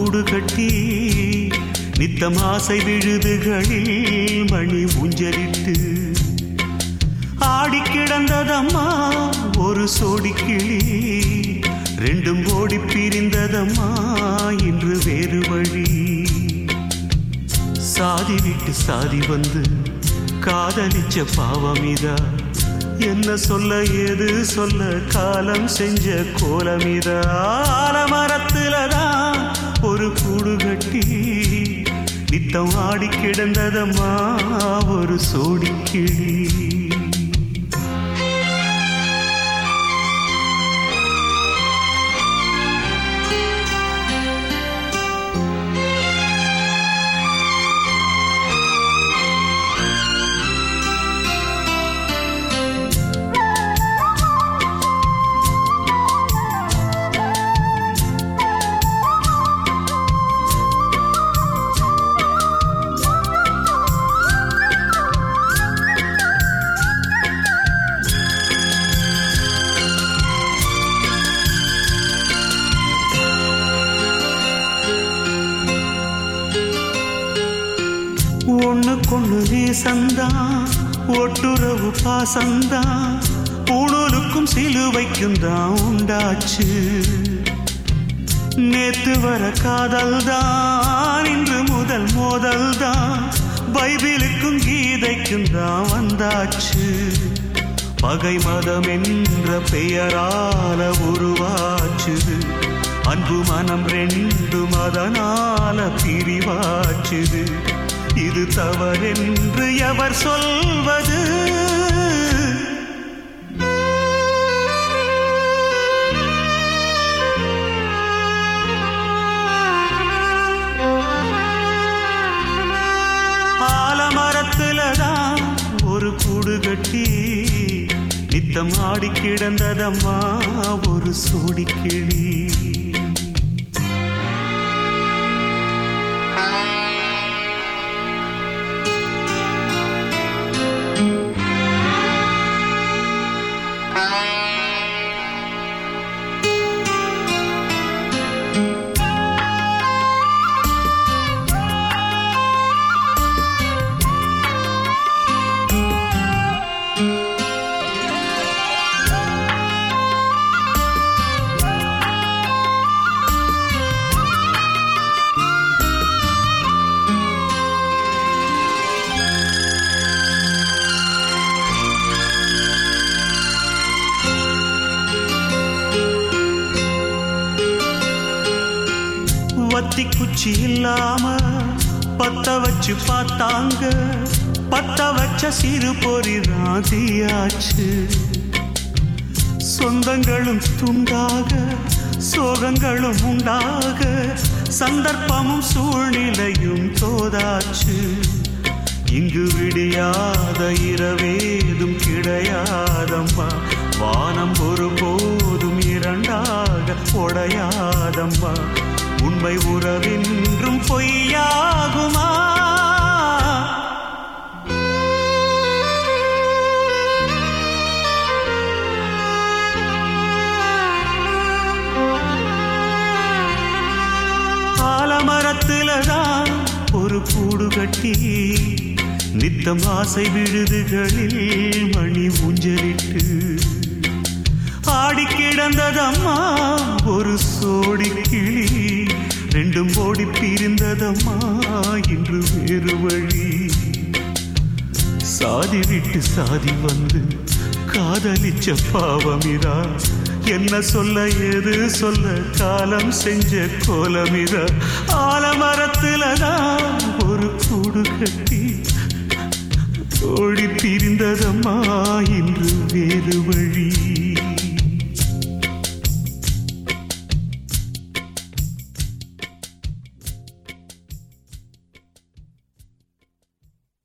கூடு கட்டி நித்தம் ஆசை விழுதுகளில் மணி ஊஞ்சலிட்டு ஆடி கிடந்ததம்மா ஒரு சோடி கிளி ரெண்டும் ஓடி பிரிந்ததம்மா இன்று வேறு வழி சாதி விட்டு சாதி வந்து காதலிச்ச பாவமிதா என்ன சொல்ல ஏது சொல்ல காலம் செஞ்ச கோலமிதா ஆலமரத்துலதான் ஒரு கூடு கட்டி நித்தம் ஆடி கிடந்ததம்மா ஒரு சோடி கிளி ஒண்ணுக்கொண்ணு நேசந்தான் ஒட்டுறவு பாசந்தான் உணலுக்கும் சிலுவைக்கும் தான் உண்டாச்சு நேத்து வர காதல் தான் இன்று முதல் மோதல் தான் பைபிளுக்கும் கீதைக்கும் தான் வந்தாச்சு பகை மதம் என்ற பெயரால உருவாச்சு அன்பு மனம் ரெண்டும் அதனால பிரிவாச்சுது இது தவறென்று எவர் சொல்வது ஆலமரத்துலதான் ஒரு கூடு கட்டி நித்தம் ஆடி கிடந்ததம்மா ஒரு சோடி கிளி வத்தி குச்சி இல்லாம பத்த வச்சு பார்த்தாங்க பத்த வச்ச சிறு பொறி ராதியாச்சு சொந்தங்களும் துண்டாக சோகங்களும் உண்டாக சந்தர்ப்பமும் சூழ்நிலையும் தோதாச்சு இங்கு விடியாத இரவேதும் கிடையாதம்மா வானம் ஒருபோதும் இரண்டாக உடையாதம்மா உண்மை உறவென்றும் பொய்யாகுமா ஆலமரத்துலதான் ஒரு கூடு கட்டி நித்தம் ஆசை விழுதுகளில் மணி ஊஞ்சலிட்டு ஆடி கிடந்ததம்மா ஒரு சோடி கிளி ரெண்டும் ஓடி பிரிந்ததம்மா இன்று வேறு வழி சாதி விட்டு சாதி வந்து காதலிச்ச பாவமிரா என்ன சொல்ல ஏது சொல்ல காலம் செஞ்ச கோலமிரா ஆலமரத்துலதான் ஒரு கூடு கட்டி ஓடி பிரிந்ததம்மா இன்று வேறு வழி